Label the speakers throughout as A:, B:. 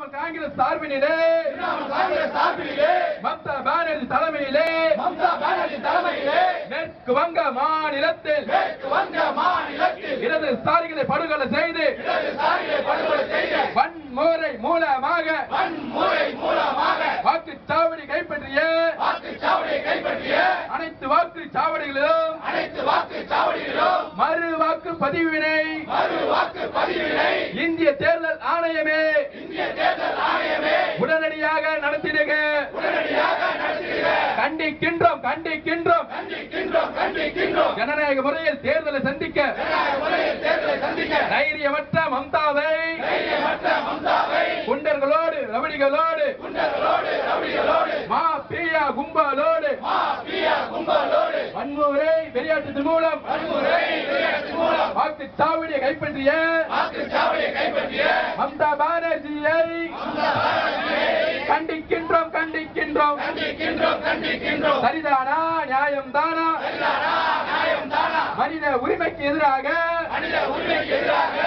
A: திரிணாமுல் காங்கிரஸ் சார்பினிலே
B: காங்கிரஸ் சார்பிலே
A: மம்தா பானர்ஜி தலைமையிலே
B: மம்தா பானர்ஜி தலைமையிலே
A: மேற்கு வங்க மாநிலத்தில்
B: மேற்கு வங்க மாநிலத்தில்
A: இடதுசாரிகளை படுகொலை செய்து
B: இடதுசாரிகளை படுகொலை செய்த
A: வன்முறை மூலமாக
B: வன்முறை மூலமாக
A: வாக்குச்சாவடி கைப்பற்றிய
B: வாக்குச்சாவடியை கைப்பற்றிய
A: அனைத்து வாக்குச்சாவடிகளிலும்
B: அனைத்து வாக்குச்சாவடிகளிலும்
A: மறு வாக்கு பதிவினை
B: மறு வாக்கு பதிவினை
A: இந்திய தேர்தல் ஆணையமே
B: இந்திய தேர்தல் ஆணையமே
A: உடனடியாக நடத்திடுக
B: உடனடியாக நடத்துகிற
A: கண்டிக்கின்றோம் கண்டிக்கின்றோம்
B: கண்டிக்கின்றோம் கண்டிக்கின்றோம்
A: ஜனநாயக முறையில் தேர்தலை சந்திக்க
B: ஜனநாயக முறையில் தேர்தலை சந்திக்க
A: தைரியமற்ற மம்தாவை
B: தைரியமற்ற மம்தாவை
A: குண்டர்களோடு ரவடிகளோடு
B: குண்டர்களோடு ரவுடிகளோடு
A: மாபியா கும்பலோடு
B: மாபியா கும்பலோடு
A: வன்முறை வெளியாட்டத்தின் மூலம்
B: வன்முறை விளையாட்டு மூலம்
A: வாக்குச்சாவடியை கைப்பற்றிய
B: வாக்குச்சாவடியை கைப்பற்றிய
A: மம்தா பானர்ஜியை கண்டிக்கின்றோம் கண்டிக்கின்றோம்
B: கண்டிக்கின்றோம் கண்டிக்கின்றோம்
A: சரிதானா நியாயம் தானா
B: சரிதானா நியாயம் தானா
A: மனித உரிமைக்கு எதிராக
B: மனித உரிமைக்கு எதிராக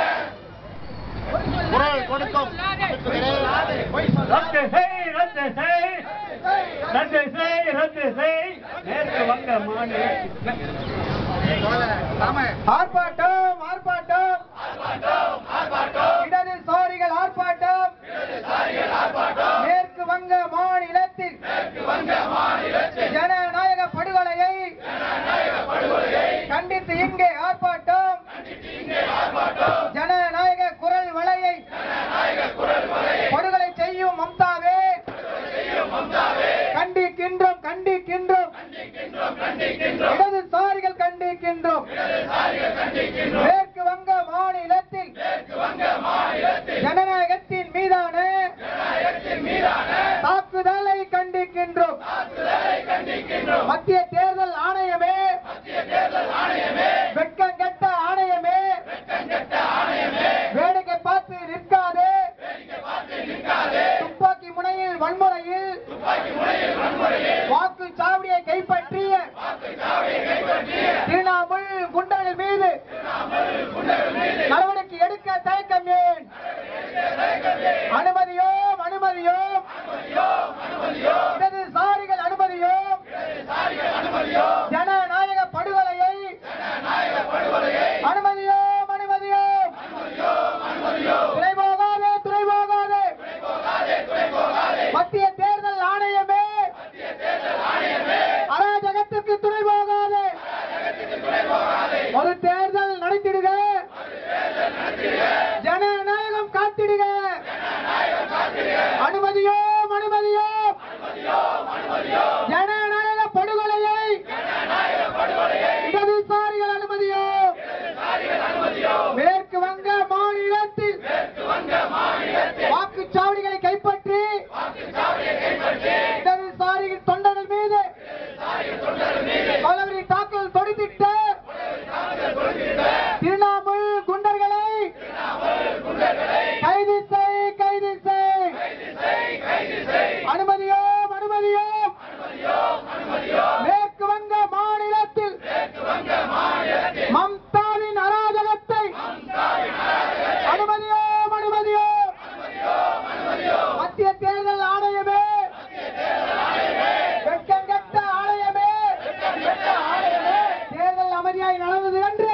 C: குரல் கொடுக்கும்
D: ரத்து செய் ரத்து செய் ரத்து செய் ரத்து செய் மேற்கு வங்க மாநில
E: ஆர்ப்பாட்டம் ஆர்ப்பாட்டம் இடதுசாரிகள் ஆர்ப்பாட்டம் மேற்கு வங்க மாநிலத்தில் ஜனநாயக படுகொலையை கண்டித்து இங்கே ஆர்ப்பாட்டம் ஜனநாயக குரல் வலையை படுகொலை செய்யும் மம்தாவே கண்டிக்கின்றோம் கண்டிக்கின்றோம் இடதுசாரிகள் கண்டிக்கின்றோம் மேற்கு வங்க மாநிலத்தில் ஜனநாயகத்தின் மீதான தாக்குதலை கண்டிக்கின்றோம் மத்திய தேர்தல் ஆணையமே வெட்கங்கெட்ட ஆணையமே வேடிக்கை பார்த்து நிற்காதே துப்பாக்கி முனையில் வன்முறையில் வாக்குச்சாவடியை கைப்பற்றிய திரிணாமுல் குண்டர்கள் மீது நடவடிக்கை எடுக்க தயக்கம் ஏன் அனுமதியோம் அனுமதியோம் இடதுசாரிகள் அனுமதியோம் ஜனநாயக படுகொலையை அனுமதியோம் அனுமதியோம் துணை போகாதே துணை போகாதே மத்திய தேர்தல் ஆணையமே அராஜகத்துக்கு துணை போகாதே ஒரு தேர்தல் நடத்திடுக ஜனநாயகம் காத்திடுக அனுமதியோம் அனுமதியோம் ஜனநாயக படுகொலையை இடதுசாரிகள் அனுமதியோம் மேற்கு வங்க மாநிலத்தில் வாக்குச்சாவடிகளை கைப்பற்றி இடதுசாரிகள் தொண்டர்கள் மீது பலவரி தாக்கல் தொடுத்திட்ட திரிணாமுல் குண்டர்களை கைது செய் கைது செய் அனுமதியோம் அனுமதியோம் மேற்கு வங்க மாநிலத்தில் மம்தாவின் அராஜகத்தை அனுமதியோம் அனுமதியோம் மத்திய தேர்தல் ஆணையமே வெட்கங்கெட்ட ஆணையமே தேர்தல் அமைதியாய் நடந்தது என்று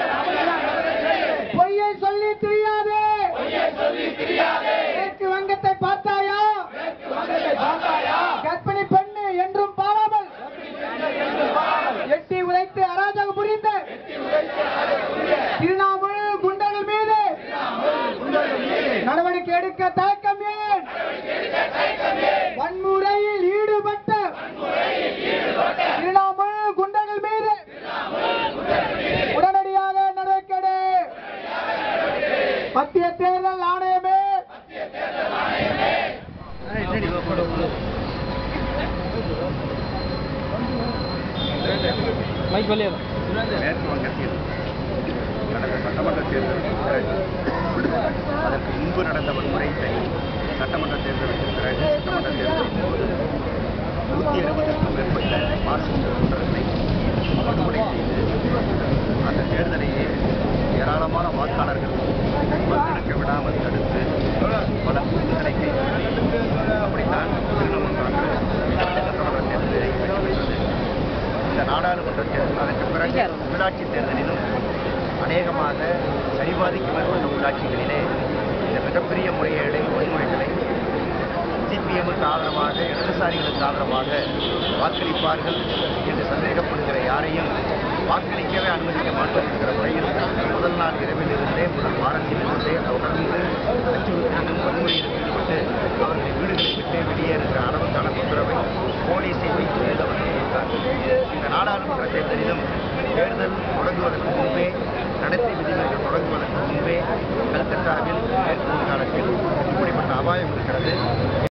E: பொய்யை சொல்லி தெரியாதே மேற்கு வங்கத்தை பார்த்தாயா கர்ப்பிணி பெண்ணு என்றும் பாராமல் எட்டி உதைத்து அராஜகம் புரிந்த திரிணாமுல் குண்டர்கள் மீது நடவடிக்கை எடுக்க தயக்கம் ஏன் வன்முறையில் ஈடுபட்ட திரிணாமுல் குண்டர்கள் மீது உடனடியாக நடவடிக்கை எடு. மத்திய தேர்தல் ஆணையமே
C: மேற்கு வங்கத்தில் நடந்த சட்டமன்ற தேர்தலுக்கு பிறகு அதற்கு முன்பு நடந்த வன்முறை தனி சட்டமன்ற தேர்தலுக்கு பிறகு சட்டமன்ற தேர்தலின் போது நூற்றி அறுபதுக்கும் மேற்பட்ட மார்க்சிஸ்ட் தொண்டர்களை படுகொலை செய்து அந்த தேர்தலையே ஏராளமான வாக்காளர்கள் பங்கெடுக்க விடாமல் தடுத்து பல குண்டுகளை கைப்பற்றி உள்ளாட்சி தேர்தலிலும் அநேகமாக சரிபாதிக்கு மேற்பட்ட உள்ளாட்சிகளிலே இந்த மிகப்பெரிய முறைகேடை வன்முறைகளை சிபிஎம்முக்கு ஆதரவாக இடதுசாரிகளுக்கு ஆதரவாக வாக்களிப்பார்கள் என்று சந்தேகப்படுகிற யாரையும் வாக்களிக்கவே அனுமதிக்க மாட்டோம் என்கிற முறையில் முதல் நாள் இரவில் இருந்தே முதல் வாரத்தில் இருந்தே தொடர்ந்து அச்சுறுத்தலிலும் வன்முறையில் ஈடுபட்டு அவர்களை வீடுகளை விட்டு வெளியேறுகிற அளவுக்கான உத்தரவை போலீஸை வைத்து அவர் கொடுத்தார் இந்த நாடாளுமன்ற தேர்தலிலும் தேர்தல் தொடங்குவதற்கு முன்பே நடத்தை விதிமுறைகள் தொடங்குவதற்கு முன்பே கல்கத்தாவில் மேற்கு வங்காளத்தில் இப்படிப்பட்ட அபாயம் இருக்கிறது